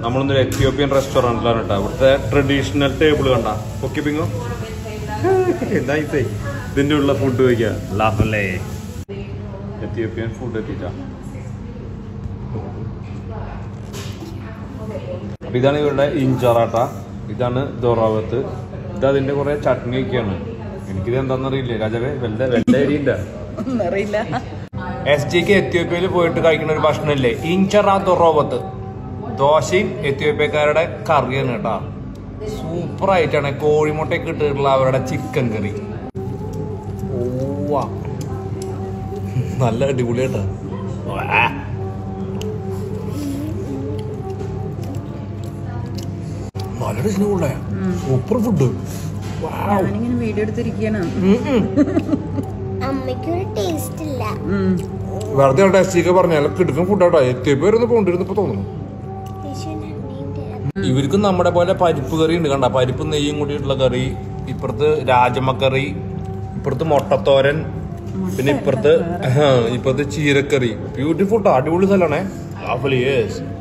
നമ്മളൊന്നൊരു Ethiopian റെസ്റ്റോറൻറ്റിലാണ് കേട്ടോ ഇവിടുത്തെ ട്രഡീഷണൽ ടേബിൾ കണ്ട ഓക്കെ പിങ്ങോ നൈസേ ഇതിൻ്റെ ഉള്ള ഫുഡ് കഴിക്കുക ലാഫല്ലേ എത്യോപ്യൻ ഫുഡ് എത്തിച്ചാ അപ്പൊ ഇതാണ് ഇവരുടെ ഇഞ്ചറാട്ട ഇതാണ് ദോറാവത്ത് ഇത് അതിന്റെ കുറെ ചട്നി ഒക്കെയാണ് എനിക്കിത് എന്താണെന്നറിയില്ല രാജാവേ വെല്ല വെള്ള അരിയുണ്ട ഒന്നും അറിയില്ല എസ് ജിക്ക് എത്യോപ്യയിൽ പോയിട്ട് കഴിക്കുന്ന ഒരു ഭക്ഷണമില്ലേ ഇഞ്ചറ ദൊറോവത്ത് ദോശയും എത്യോപ്യക്കാരുടെ കറിയാണ് കേട്ടാ സൂപ്പർ ആയിട്ടാണ് കോഴിമുട്ടയൊക്കെ ഇട്ടിട്ടുള്ള അവരുടെ ചിക്കൻ കറി ഓവാ നല്ല അടിപൊളി കേട്ടാ വാ. നല്ല ടേസ്റ്റിനുള്ള സൂപ്പർ ഫുഡ് ഞാനിങ്ങനെ വീഡിയോ എടുത്തിരിക്കുകയാണ് അമ്മയ്ക്കൊരു ടേസ്റ്റ് ഇല്ല ഉം. വെറുതെ ടെസ്റ്റിക്ക് പറഞ്ഞാൽ കിടക്കും ഫുഡാട്ടോ എത്തിയപ്പോ വരുന്ന പോണ്ടിരുന്നപ്പോ തോന്നുന്നു യേശുവിന്റെ അമ്മേന്റെ ഇവർക്കും നമ്മുടെ പോലെ പരിപ്പ് കറി ഉണ്ട് കണ്ട പരിപ്പ് നെയ്യും കൂടിയിട്ടുള്ള കറി ഇപ്പുറത്ത് രാജമ കറി ഇപ്പുറത്ത് മുട്ടത്തോരൻ പിന്നെ ഇപ്പുറത്ത് ഇപ്പുറത്ത് ചീരക്കറി ബ്യൂട്ടിഫുൾ അടിപൊളി സ്ഥലമാണേ യെസ്